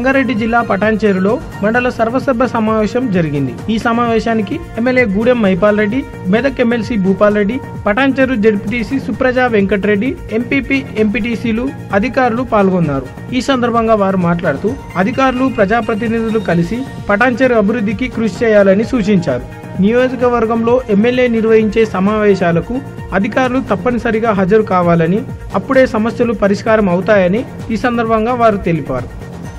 రంగారెడ్డి జిల్లా పటాన్చేరులో మండల సర్వసభ్య సమావేశం జరిగింది ఈ సమావేశానికి MLA Gudem Mahipal Reddy Medak MLC Bhupal Reddy Patancheru ZPTC Supraja Venkatareddy MPP ఎంపీటీసీలు అధికారులు పాల్గొన్నారు ఈ సందర్భంగా వారు మాట్లాడుతూ అధికారులు ప్రజాప్రతినిధులు కలిసి పటాన్చేరు అభివృద్ధికి కృషి చేయాలని సూచించారు నియోజకవర్గంలో ఎమ్మెల్యే నిర్వహించే సమావేశాలకు అధికారులు తప్పనిసరిగా హాజరు కావాలని అప్పుడే సమస్యలు పరిష్కారం అవుతాయని ఈ సందర్భంగా వారు తెలిపారు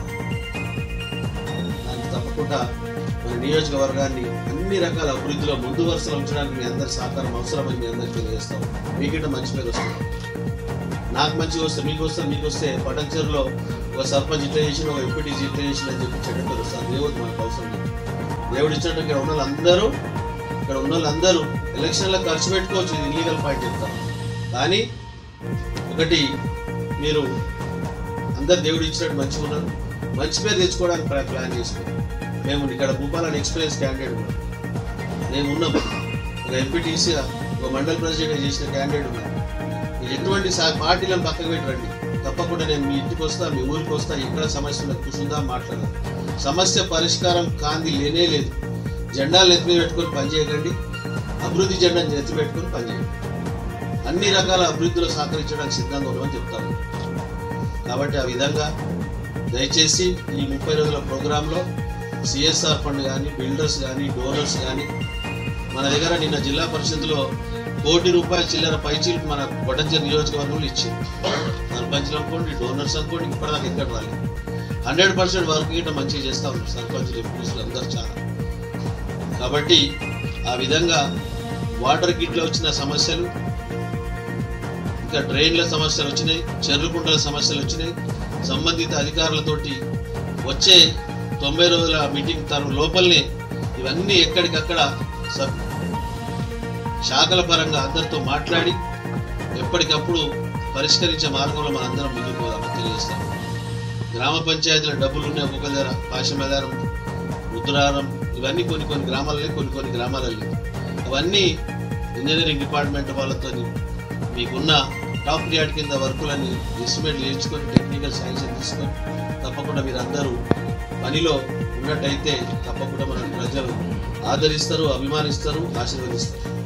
దానికి తప్పకుండా మన నియోజకవర్గాన్ని అన్ని రకాల అభివృద్ధిలో ముందు వరుసలో ఉంచడానికి మీ అందరి సహకారం అవసరమని మీ అందరికీ తెలియజేస్తాం మీకంటే మంచి పేరు వస్తుంది నాకు మంచిగా వస్తే మీకు వస్తే మీకు వస్తే పటంచెరులో ఒక సర్పంచ్ ఇట్లా చేసిన ఒక ఎంపీటీసీ ఇట్లా చేసిన అని చెప్పి చెడ్డ పేరు వస్తుంది దేవుడు మనకు అవసరం లేదు దేవుడు ఇచ్చినట్టు ఇక్కడ ఉన్న వాళ్ళందరూ ఇక్కడ ఉన్న వాళ్ళందరూ ఎలక్షన్లో ఖర్చు పెట్టుకోవచ్చు ఇది ఇల్లీగల్ పాయింట్ చెప్తాను కానీ ఒకటి మీరు అందరు దేవుడు ఇచ్చినట్టు మంచిగా ఉన్నారు మంచి పేరు తెచ్చుకోవడానికి ప్లా- ప్లాన్ చేసుకోండి మేము ఇక్కడ భూపాలని ఎక్స్పీరియన్స్ క్యాండిడేట్ ఉన్నాం మేము ఉన్నాం ఒక ఎంపీటీసీగా ఒక మండల ప్రెసిడెంట్ చేసిన క్యాండిడేట్ ఉన్నాం మీరు ఎటువంటి సా పార్టీలను పక్కకు పెట్టరండి తప్పకుండా నేను మీ ఇంటికి వస్తా మీ ఊరికి వస్తా ఎక్కడ సమస్య ఉన్నది కూర్చుందా మాట్లాడదాం సమస్య పరిష్కారం కాంది లేనే లేదు జెండాలు ఎత్తి మీద పెట్టుకొని పనిచేయకండి అభివృద్ధి జెండాను ఎత్తి పెట్టుకొని పనిచేయండి అన్ని రకాల అభివృద్ధిలో సహకరించడానికి సిద్ధంగా ఉన్నామని చెప్తాము కాబట్టి ఆ విధంగా దయచేసి ఈ ముప్పై రోజుల ప్రోగ్రాంలో సిఎస్ఆర్ ఫండ్ కానీ బిల్డర్స్ కానీ డోనర్స్ కానీ మన దగ్గర నిన్న జిల్లా పరిషత్లో కోటి రూపాయల చిల్లర పైచీలకు మన కొట్టంచర్ నియోజకవర్గంలో ఇచ్చింది సర్పంచ్లు అనుకోండి డోనర్స్ అనుకోండి ఇప్పటిదాకా ఎక్కడ రాలేదు హండ్రెడ్ పర్సెంట్ వర్క్ గిట్ట మంచిగా చేస్తా ఉన్నారు సర్పంచ్లు ఎంపీసీలు అందరూ చాలా కాబట్టి ఆ విధంగా వాటర్ కిట్లో వచ్చిన సమస్యలు ఇంకా డ్రైన్ల సమస్యలు వచ్చినాయి చెర్రుకుంటల సమస్యలు వచ్చినాయి సంబంధిత అధికారులతోటి వచ్చే తొంభై రోజుల మీటింగ్ తరం లోపలనే ఇవన్నీ ఎక్కడికక్కడ సబ్ శాఖల పరంగా అందరితో మాట్లాడి ఎప్పటికప్పుడు పరిష్కరించే మార్గంలో మనందరం ముందుకు పోదామని తెలియజేస్తాం గ్రామ పంచాయతీల డబ్బులు ఉన్నాయి ఒక్కొక్క దగ్గర పాశమేదారం రుద్రారం ఇవన్నీ కొన్ని కొన్ని గ్రామాలలో కొన్ని కొన్ని గ్రామాలలో లేవు. అవన్నీ ఇంజనీరింగ్ డిపార్ట్మెంట్ వాళ్ళతో మీకున్న టాప్ ప్రియాడ్ కింద వర్కులని ఎస్టిమేట్ చేయించుకొని టెక్నికల్ శాంక్షన్ తీసుకొని తప్పకుండా మీరందరూ పనిలో ఉన్నట్టయితే తప్పకుండా మన ప్రజలు ఆదరిస్తారు అభిమానిస్తారు ఆశీర్వదిస్తారు